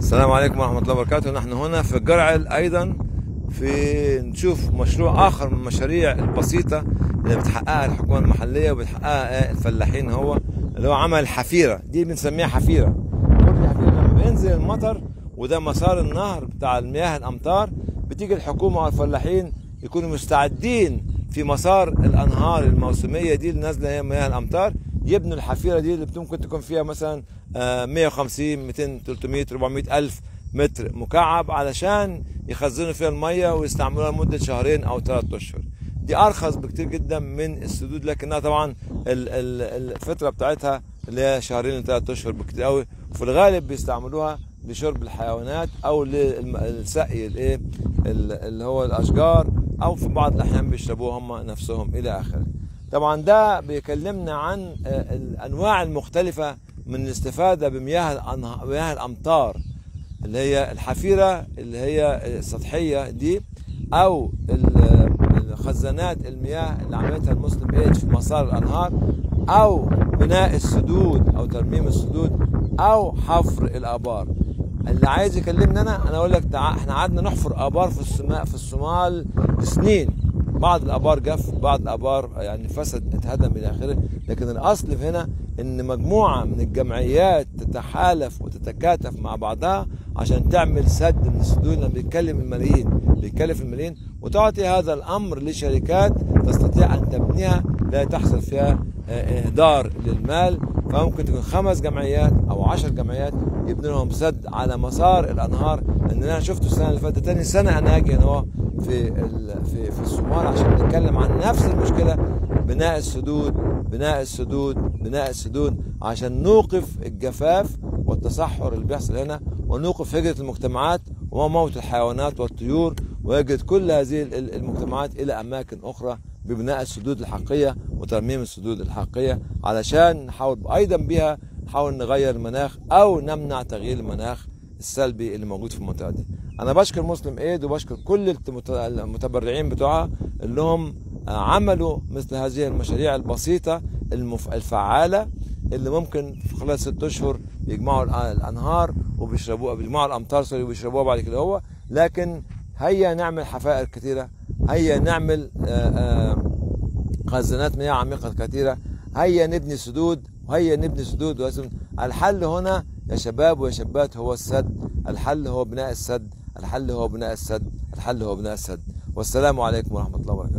السلام عليكم ورحمة الله وبركاته نحن هنا في الجرعل أيضا في نشوف مشروع آخر من المشاريع البسيطة اللي بتحققها الحكومة المحلية وبتحققها الفلاحين هو اللي هو عمل حفيرة دي بنسميها حفيرة كل حفيرة لما بينزل المطر وده مسار النهر بتاع المياه الأمطار بتيجي الحكومة والفلاحين يكونوا مستعدين في مسار الأنهار الموسمية دي اللي نازلة هي مياه الأمطار يبنوا الحفيرة دي اللي ممكن تكون فيها مثلا آه، 150 200 300 400 ألف متر مكعب علشان يخزنوا فيها المية ويستعملوها لمدة شهرين أو ثلاثة أشهر دي أرخص بكتير جدا من السدود لكنها طبعا ال- ال- الفترة بتاعتها اللي هي شهرين لثلاثة أشهر بكتير قوي وفي الغالب بيستعملوها لشرب الحيوانات أو للسقي الإيه ال- اللي هو الأشجار أو في بعض الأحيان بيشربوها هم نفسهم إلى آخره طبعا ده بيكلمنا عن آه، الانواع المختلفه من الاستفاده بمياه الأنه- مياه الامطار اللي هي الحفيره اللي هي السطحيه دي او ال- الخزانات المياه اللي عملتها المسلم ايج في مسار الانهار او بناء السدود او ترميم السدود او حفر الابار اللي عايز يكلمني انا انا اقول لك تع... احنا قعدنا نحفر ابار في السماء في الصومال سنين بعض الابار جف بعض الابار يعني فسد اتهدم الى اخره لكن الاصل في هنا ان مجموعه من الجمعيات تتحالف وتتكاتف مع بعضها عشان تعمل سد من السدود لما بيتكلم الملايين بيتكلف الملايين وتعطي هذا الامر لشركات تستطيع ان تبنيها لا تحصل فيها آه، اهدار للمال فممكن تكون خمس جمعيات او عشر جمعيات يبنوا لهم سد على مسار الانهار لان انا شفته السنه اللي فاتت تاني سنه انا اجي هنا أهو في ال- في في الصومال عشان نتكلم عن نفس المشكله بناء السدود بناء السدود بناء السدود عشان نوقف الجفاف والتصحر اللي بيحصل هنا ونوقف هجره المجتمعات وموت الحيوانات والطيور وهجره كل هذه ال- ال- المجتمعات الى اماكن اخرى ببناء السدود الحقيقيه وترميم السدود الحقيقيه علشان نحاول ايضا بها نحاول نغير المناخ او نمنع تغيير المناخ السلبي اللي موجود في المنطقه دي. انا بشكر مسلم ايد وبشكر كل التمت- المتبرعين بتوعها اللي هم آه، عملوا مثل هذه المشاريع البسيطه المف... الفعاله اللي ممكن في خلال ست اشهر بيجمعوا الأ- الانهار وبيشربوها بيجمعوا الامطار سوري وبيشربوها بعد كده هو لكن هيا نعمل حفائر كثيره هيا نعمل آه، آه، خزانات مياه عميقة كثيرة هيا نبني سدود وهيا نبني سدود ولازم الحل هنا يا شباب ويا شابات هو السد الحل هو بناء السد الحل هو بناء السد الحل هو بناء السد والسلام عليكم ورحمة الله وبركاته